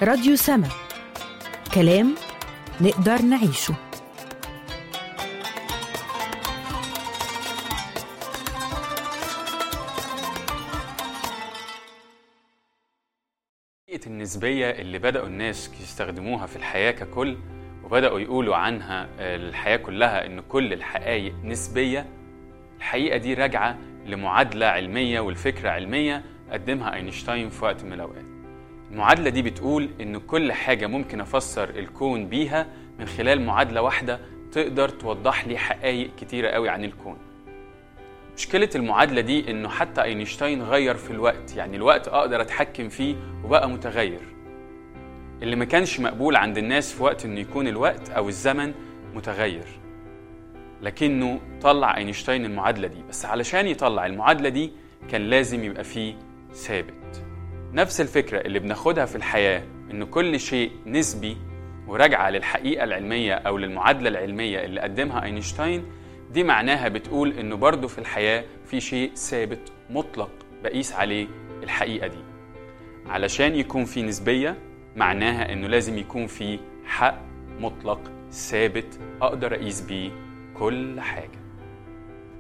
راديو سما كلام نقدر نعيشه حقيقة النسبية اللي بدأوا الناس يستخدموها في الحياة ككل وبدأوا يقولوا عنها الحياة كلها إن كل الحقائق نسبية الحقيقة دي راجعة لمعادلة علمية والفكرة علمية قدمها أينشتاين في وقت من الأوقات المعادلة دي بتقول إن كل حاجة ممكن أفسر الكون بيها من خلال معادلة واحدة تقدر توضح لي حقائق كتيرة قوي عن الكون مشكلة المعادلة دي إنه حتى أينشتاين غير في الوقت يعني الوقت أقدر أتحكم فيه وبقى متغير اللي ما كانش مقبول عند الناس في وقت إنه يكون الوقت أو الزمن متغير لكنه طلع أينشتاين المعادلة دي بس علشان يطلع المعادلة دي كان لازم يبقى فيه ثابت نفس الفكرة اللي بناخدها في الحياة إن كل شيء نسبي وراجعة للحقيقة العلمية أو للمعادلة العلمية اللي قدمها أينشتاين دي معناها بتقول إنه برضه في الحياة في شيء ثابت مطلق بقيس عليه الحقيقة دي علشان يكون في نسبية معناها إنه لازم يكون في حق مطلق ثابت أقدر أقيس بيه كل حاجة